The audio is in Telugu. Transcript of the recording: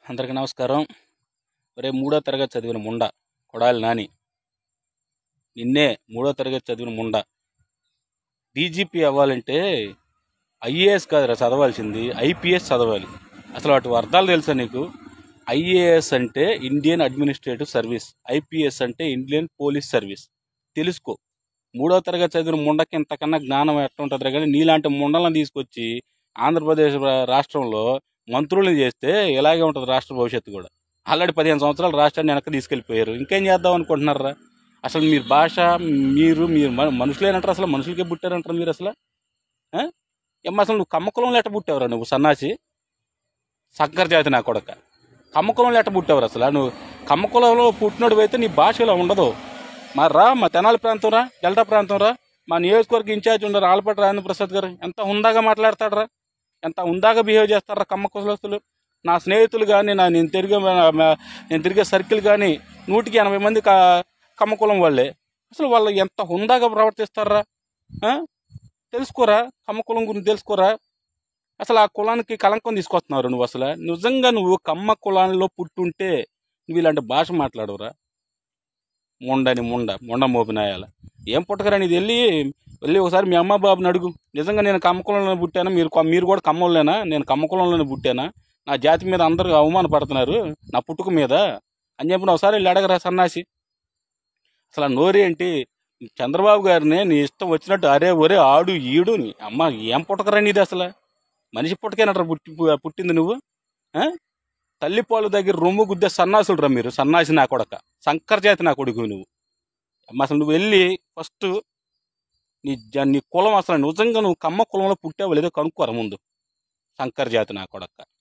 అందరికీ నమస్కారం రే మూడో తరగతి చదివిన ముండ కొడాలి నాని నిన్నే మూడో తరగతి చదివిన ముండ డీజీపీ అవ్వాలంటే ఐఏఎస్ కాదురా చదవాల్సింది ఐపీఎస్ చదవాలి అసలు వాటి అర్థాలు తెలుసా నీకు ఐఏఎస్ అంటే ఇండియన్ అడ్మినిస్ట్రేటివ్ సర్వీస్ ఐపీఎస్ అంటే ఇండియన్ పోలీస్ సర్వీస్ తెలుసుకో మూడో తరగతి చదివిన ముండకి ఇంతకన్నా జ్ఞానం ఎట్లా ఉంటుంది కానీ నీలాంటి ముండలను తీసుకొచ్చి ఆంధ్రప్రదేశ్ రా- రాష్ట్రంలో మంత్రులను చేస్తే ఇలాగే ఉంటుంది రాష్ట్ర భవిష్యత్తు కూడా ఆల్రెడీ పదిహేను సంవత్సరాలు రాష్ట్రాన్ని వెనక్కి తీసుకెళ్ళిపోయారు ఇంకేం చేద్దాం అనుకుంటున్నారా అసలు మీరు భాష మీరు మీరు మ- మనుషులేనంటారు అసలు మనుషులకే పుట్టారంటారు మీరు అసలు ఆ? ఏమ్మా అసలు నువ్వు కమ్మకులంలో ఎట్ట పుట్టావురా నువ్వు సన్నాసి సక్కర జాతి నా కొడక కమ్మకులంలో ఎట్ట పుట్టావురా అసలు నువ్వు కమ్మకులంలో పుట్టినోడు అయితే నీ భాష ఇలా ఉండదు మరి రా మా తెనాలి ప్రాంతం రా డెల్టా ప్రాంతం రా మా నియోజకవర్గ ఇన్ఛార్జ్ ఉండరు ఆలపాటి రాజేంద్ర ప్రసాద్ గారు ఎంత హుందాగా మాట్లాడతాడరా ఎంత హుందాగా బిహేవ్ చేస్తారా కమ్మ కులస్తులు నా స్నేహితులు కానీ నా నేను తిరిగే మా- నేను తిరిగే సర్కిల్ కానీ నూటికి ఎనభై మంది క- కమ్మ కులం వాళ్ళే అసలు వాళ్ళు ఎంత హుందాగా ప్రవర్తిస్తారా ఆ? తెలుసుకోరా కమ్మ కులం గురించి తెలుసుకోరా అసలు ఆ కులానికి కలంకం తీసుకొస్తున్నారు నువ్వు అసలు నిజంగా నువ్వు కమ్మ కులాల్లో పుట్టుంటే నువ్వు ఇలాంటి భాష మాట్లాడవురా ముండని ముండ ముండ మోపినాయాల ఏం పుట్టకరా నీది వెళ్ళి వెళ్ళి ఒకసారి మీ అమ్మ బాబుని అడుగు నిజంగా నేను కమ్మకులంలోనే పుట్టానా మీరు కొ- మీరు కూడా కమ్మలేనా నేను కమ్మకులంలోనే పుట్టానా నా జాతి మీద అందరూ అవమానపడుతున్నారు నా పుట్టుక మీద అని చెప్పిన ఒకసారి వెళ్ళి అడగరా సన్నాసి అసలు ఆ నోరు ఏంటి చంద్రబాబు గారిని నీ ఇష్టం వచ్చినట్టు అరే ఒరే ఆడు ఈడు నీ అమ్మ ఏం పుట్టకరా నీది అసలు మనిషి పుట్టకేనట్రా పుట్టి పుట్టింది నువ్వు ఆ? తల్లిపాలు దగ్గర రొమ్ము గుద్దే సన్నాసులు రా మీరు సన్నాసి నా కొడక శంకర జాతి నా కొడుకు నువ్వు అమ్మ అసలు నువ్వు వెళ్ళి ఫస్ట్ నీ జ- నీ కులం అసలు నిజంగా నువ్వు కమ్మ కులంలో పుట్టావు లేదో కనుక్కోరా ముందు శంకర్ జాతి నా కొడక